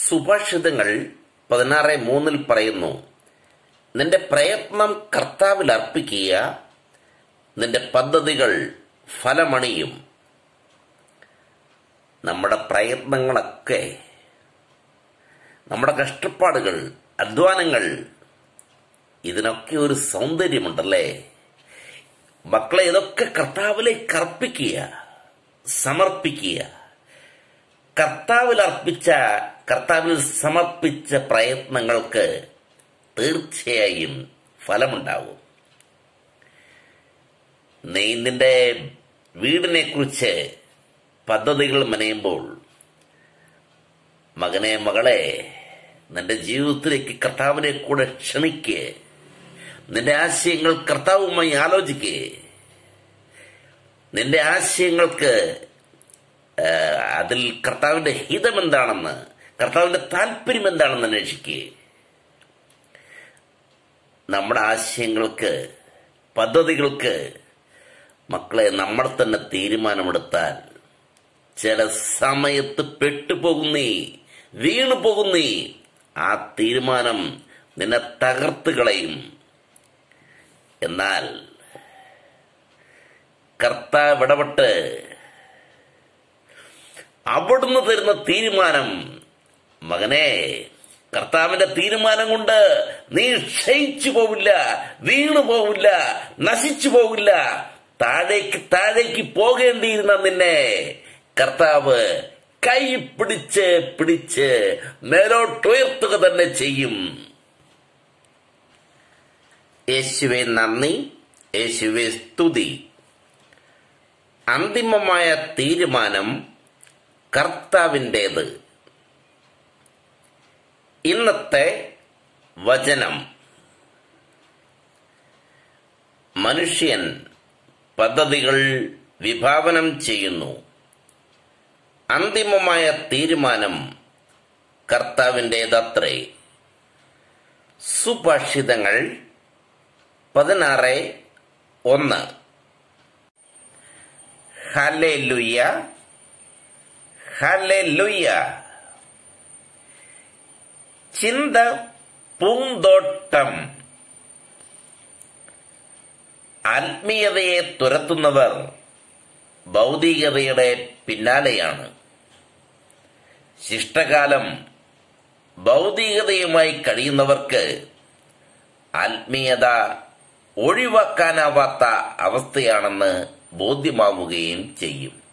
സുഭാഷിതങ്ങൾ പതിനാറ് മൂന്നിൽ പറയുന്നു നിന്റെ പ്രയത്നം കർത്താവിൽ അർപ്പിക്കുക നിന്റെ പദ്ധതികൾ ഫലമണിയും നമ്മുടെ പ്രയത്നങ്ങളൊക്കെ നമ്മുടെ കഷ്ടപ്പാടുകൾ അധ്വാനങ്ങൾ ഇതിനൊക്കെ ഒരു സൗന്ദര്യമുണ്ടല്ലേ മക്കളെ ഇതൊക്കെ കർത്താവിലേക്ക് അർപ്പിക്കുക സമർപ്പിക്കുക കർത്താവിൽ അർപ്പിച്ച കർത്താവിൽ സമർപ്പിച്ച പ്രയത്നങ്ങൾക്ക് തീർച്ചയായും ഫലമുണ്ടാവും നീ നിന്റെ വീടിനെ കുറിച്ച് പദ്ധതികൾ മെനയുമ്പോൾ മകനെ മകളെ നിന്റെ ജീവിതത്തിലേക്ക് കർത്താവിനെ കൂടെ ക്ഷണിക്ക് നിന്റെ ആശയങ്ങൾ കർത്താവുമായി ആലോചിക്ക് നിന്റെ ആശയങ്ങൾക്ക് ആ, അതിൽ കർത്താവിന്റെ ഹിതം എന്താണെന്ന് കർത്താവിന്റെ താല്പര്യം എന്താണെന്ന് അന്വേഷിക്കുക നമ്മുടെ ആശയങ്ങൾക്ക് പദ്ധതികൾക്ക് മക്കളെ നമ്മൾ തന്നെ തീരുമാനമെടുത്താൽ ചില സമയത്ത് പെട്ടുപോകുന്നീ വീണു പോകുന്നീ ആ തീരുമാനം നിന്നെ തകർത്ത് കളയും എന്നാൽ കർത്താവ് ഇടപെട്ട് അവിടുന്ന് തരുന്ന തീരുമാനം മകനെ കർത്താവിന്റെ തീരുമാനം കൊണ്ട് നീ ക്ഷയിച്ചു പോവില്ല വീണു പോവില്ല നശിച്ചു പോവില്ല താഴേക്ക് താഴേക്ക് പോകേണ്ടിയിരുന്ന നിന്നെ കർത്താവ് കൈ പിടിച്ച് പിടിച്ച് മേലോട്ടുയർത്തുക തന്നെ ചെയ്യും യേശുവെ നന്ദി യേശുവെ സ്തുതി അന്തിമമായ തീരുമാനം കർത്താവിൻ്റേത് ഇന്നത്തെ വചനം മനുഷ്യൻ പദ്ധതികൾ വിഭാവനം ചെയ്യുന്നു അന്തിമമായ തീരുമാനം കർത്താവിൻ്റേതത്രേ സുഭാഷിതങ്ങൾ പതിനാറ് ഒന്ന് ഹല്ലേലൂയ ഹല്ലേലൂയ ചിന്ത പൂന്തോട്ടം ആത്മീയതയെ തുരത്തുന്നവർ ഭൗതികതയുടെ പിന്നാലെയാണ് ശിഷ്ടകാലം ഭൗതികതയുമായി കഴിയുന്നവർക്ക് ആത്മീയത ഒഴിവാക്കാനാവാത്ത അവസ്ഥയാണെന്ന് ബോധ്യമാവുകയും ചെയ്യും